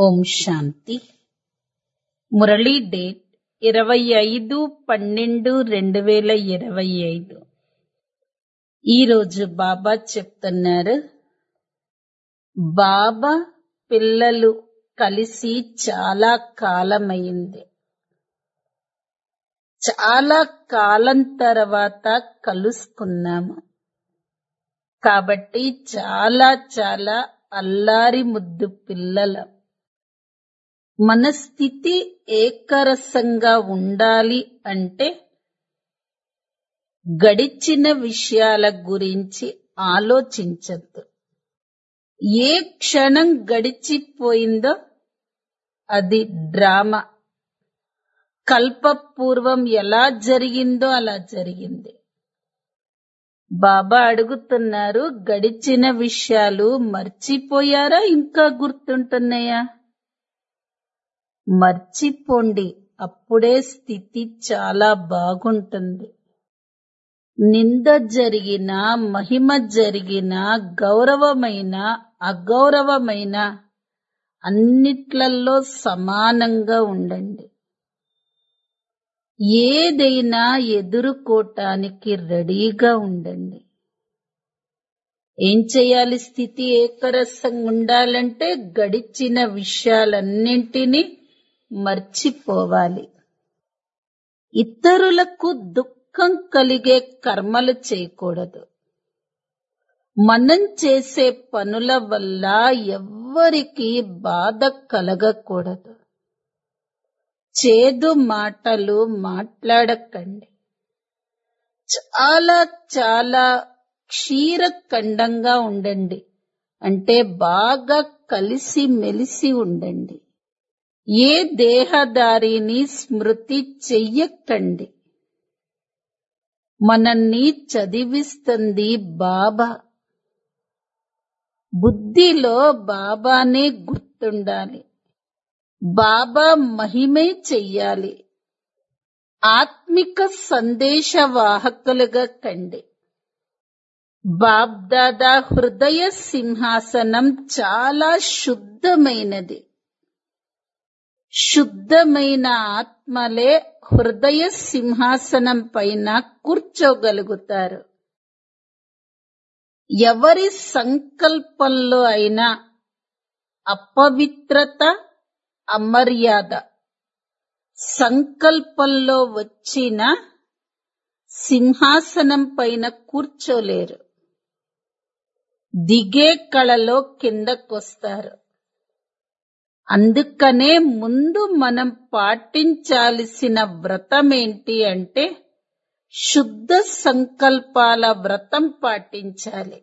ఓం శాంతి Murali date ఇరవై ఐదు పన్నెండు రెండు వేల ఇరవై ఐదు ఈరోజు బాబా చెప్తున్నారు బాబా పిల్లలు కలిసి చాలా కాలమైంది చాలా కాలం తర్వాత కలుసుకున్నాము కాబట్టి చాలా చాలా అల్లారి ముద్దు పిల్లలం మన స్థితి ఏకరసంగా ఉండాలి అంటే గడిచిన విషయాల గురించి ఆలోచించద్దు ఏ క్షణం గడిచిపోయిందో అది డ్రామా కల్పపూర్వం ఎలా జరిగిందో అలా జరిగింది బాబా అడుగుతున్నారు గడిచిన విషయాలు మర్చిపోయారా ఇంకా గుర్తుంటున్నాయా మర్చిపోండి అప్పుడే స్థితి చాలా బాగుంటుంది నింద జరిగిన మహిమ జరిగిన గౌరవమైన అగౌరవమైన అన్నిట్లలో సమానంగా ఉండండి ఏదైనా ఎదుర్కోటానికి రెడీగా ఉండండి ఏం చేయాలి స్థితి ఏకరసంగా ఉండాలంటే గడిచిన విషయాలన్నింటినీ మర్చిపోవాలి ఇతరులకు దుఃఖం కలిగే కర్మలు చేయకూడదు మనం చేసే పనుల వల్ల ఎవ్వరికి బాధ కలగకూడదు చేదు మాటలు మాట్లాడకండి చాలా చాలా క్షీరఖండంగా ఉండండి అంటే బాగా కలిసి మెలిసి ఉండండి ఏ దేహదారిని స్మృతి చెయ్యకండి మనల్ని చదివిస్తుంది బాబా బుద్ధిలో బాబానే గుర్తుండాలి బాబా మహిమే చెయ్యాలి ఆత్మిక సందేశవాహకులుగా కండి బాబ్దాదా హృదయ సింహాసనం చాలా శుద్ధమైనది శుద్ధమైన ఆత్మలే హృదయ సింహాసనం పైన కూర్చోగలుగుతారు ఎవరి సంకల్పంలో అయినా అపవిత్రత అమర్యాద సంకల్పంలో వచ్చిన సింహాసనం పైన కూర్చోలేరు దిగే కళలో కిందకొస్తారు అందుకనే ముందు మనం పాటించాల్సిన వ్రతం ఏంటి అంటే శుద్ధ సంకల్పాల వ్రతం పాటించాలి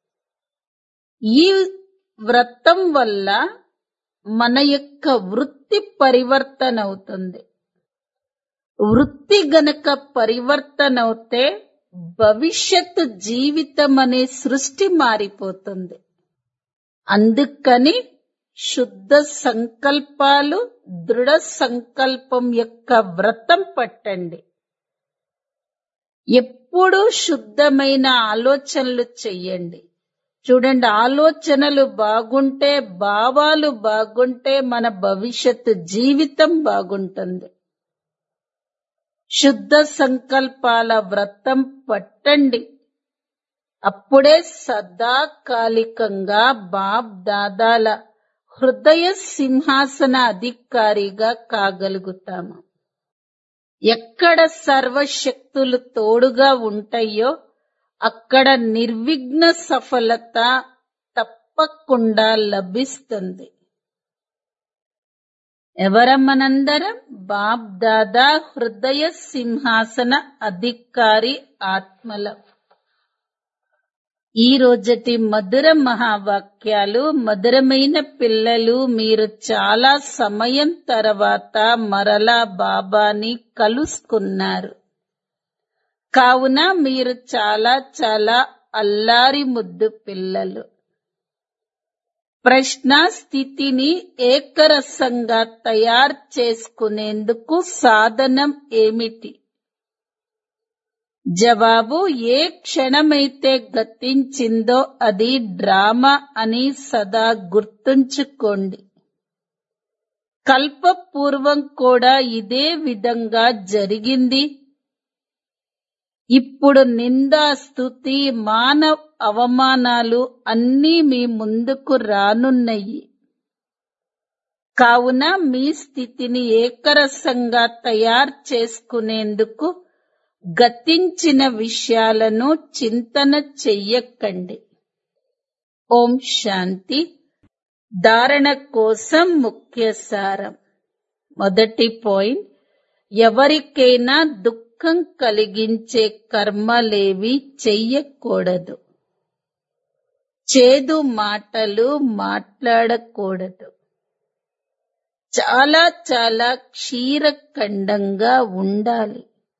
ఈ వ్రతం వల్ల మన యొక్క వృత్తి పరివర్తన అవుతుంది వృత్తి గనక పరివర్తన అవుతే భవిష్యత్ జీవితం అనే సృష్టి మారిపోతుంది అందుకని శుద్ధ సంకల్పాలు దృఢ సంకల్పం యొక్క వ్రతం పట్టండి ఎప్పుడూ శుద్ధమైన ఆలోచనలు చెయ్యండి చూడండి ఆలోచనలు బాగుంటే భావాలు బాగుంటే మన భవిష్యత్తు జీవితం బాగుంటుంది శుద్ధ సంకల్పాల వ్రతం పట్టండి అప్పుడే సదాకాలికంగా బాబ్ దాదాల హృదయ సింహాసన అధికారిగా కాగలుగుతాము ఎక్కడ సర్వశక్తులు తోడుగా ఉంటాయో అక్కడ నిర్విఘ్న సఫలత తప్పకుండా లభిస్తుంది ఎవరమ్మనందరం బాబ్ దాదా హృదయ సింహాసన అధికారి ఆత్మల ఈ రోజటి మధుర మహావాక్యాలు మధురమైన పిల్లలు మీరు చాలా సమయం తర్వాత మరలా బాబాని కలుసుకున్నారు కావున మీరు చాలా చాలా అల్లారి ముద్దు పిల్లలు ప్రశ్న స్థితిని ఏకరసంగా తయారు చేసుకునేందుకు సాధనం ఏమిటి జవాబు ఏ క్షణమైతే గతించిందో అది డ్రామా అని సదా గుర్తుంచుకోండి కల్పపూర్వం కూడా ఇదే విధంగా జరిగింది ఇప్పుడు నిందా స్థుతి మానవ అవమానాలు అన్నీ మీ ముందుకు రానున్నాయి కావున మీ స్థితిని ఏకరసంగా తయారు చేసుకునేందుకు గతించిన విషయాలను చింతన చెయ్యకండి ఓం శాంతి ధారణ కోసం ముఖ్య సారం మొదటి పాయింట్ ఎవరికైనా దుఃఖం కలిగించే కర్మలేవి చెయ్యకూడదు చేదు మాటలు మాట్లాడకూడదు చాలా చాలా క్షీరఖండంగా ఉండాలి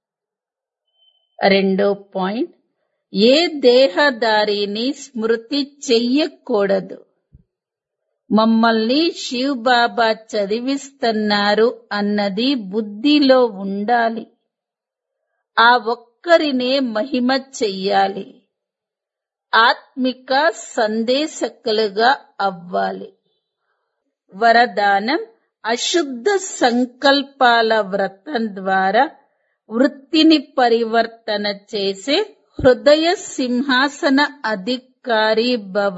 రెండో పాయింట్ ఏ దేహదారిని స్మృతి చెయ్యకూడదు మమ్మల్ని శివ్ బాబా చదివిస్తున్నారు అన్నది బుద్ధిలో ఉండాలి ఆ ఒక్కరినే మహిమ చెయ్యాలి ఆత్మిక సందేశకులుగా అవ్వాలి వరదానం అశుద్ధ సంకల్పాల వ్రతం ద్వారా వృత్తిని పరివర్తన చేసే హృదయ సింహాసన అధికారి భవ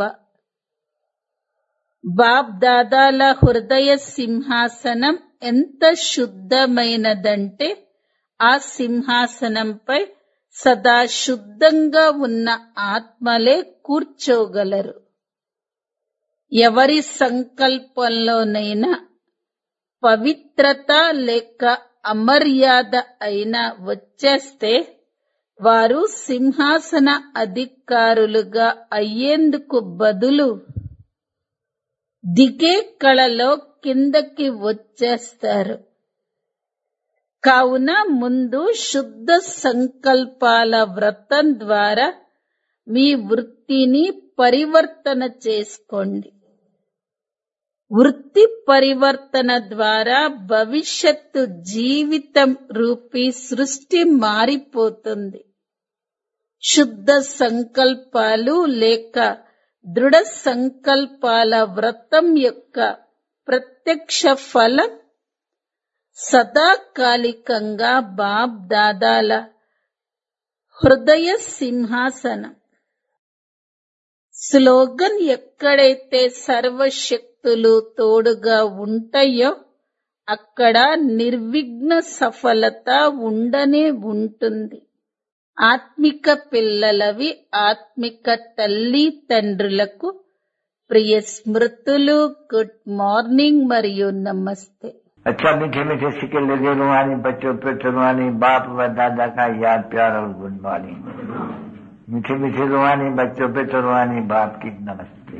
బాబ్ దాదాల హృదయ సింహాసనం ఎంత శుద్ధమైనదంటే ఆ సింహాసనంపై సదా శుద్ధంగా ఉన్న ఆత్మలే కూర్చోగలరు ఎవరి సంకల్పంలోనైనా పవిత్రత లేక అమర్యాద అయినా వచ్చేస్తే వారు సింహాసన అధికారులుగా అయ్యేందుకు బదులు దిగే కళలో కిందకి వచ్చేస్తారు కావున ముందు శుద్ధ సంకల్పాల వ్రతం ద్వారా మీ వృత్తిని పరివర్తన చేసుకోండి వృత్తి పరివర్తన ద్వారా భవిష్యత్తు జీవితం రూపీ సృష్టి మారిపోతుంది శుద్ధ సంకల్పాలు లేక దృఢ సంకల్పాల వ్రతం యొక్క ప్రత్యక్ష ఫలం సదాకాలికంగా బాబ్ దాదాల హృదయ సింహాసనం స్లోగన్ ఎక్కడైతే సర్వశక్తులు తోడుగా ఉంటాయో అక్కడ నిర్విఘ్న సఫలత ఉండనే ఉంటుంది ఆత్మిక పిల్లలవి ఆత్మిక తల్లి తండ్రులకు ప్రియ స్మృతులు గుడ్ మార్నింగ్ మరియు నమస్తే अच्छा मीठे मीठे सिक्के लगे रुहानी बच्चों पे रुहानी बाप व दादा का याद प्यार और गुड मॉर्निंग मीठे मीठे रुहानी बच्चों पे रुहानी बाप की नमस्ते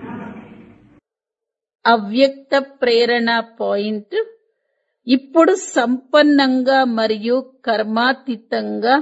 అవ్యక్త ప్రేరణ పాయింట్ ఇప్పుడు సంపన్నంగా మరియు కర్మాతీతంగా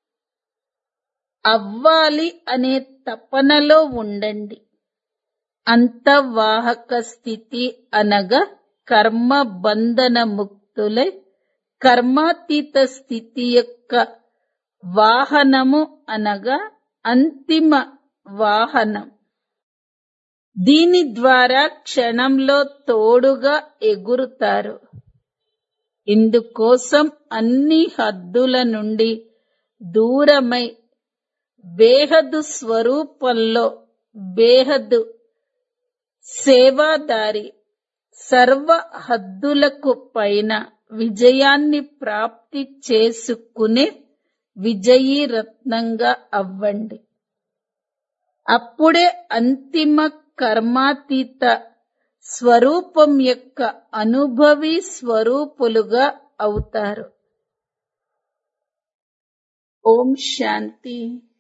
అవ్వాలి అనే తపనలో ఉండండి అంతవాహక స్థితి అనగా కర్మ బంధన ముక్తులై కర్మాతీత స్థితి యొక్క వాహనము అనగా అంతిమ వాహనం దీని ద్వారా క్షణంలో తోడుగా ఎగురుతారు ఇందుకోసం అన్ని హద్దుల నుండి దూరమై బేహదు స్వరూపంలో బేహదు సేవాదారి సర్వ హద్దులకు పైన విజయాన్ని ప్రాప్తి చేసుకునే విజయీ రత్నంగా అవ్వండి అప్పుడే అంతిమ కర్మాతీత స్వరూపం యొక్క అనుభవి స్వరూపులుగా అవుతారు ఓం శాంతి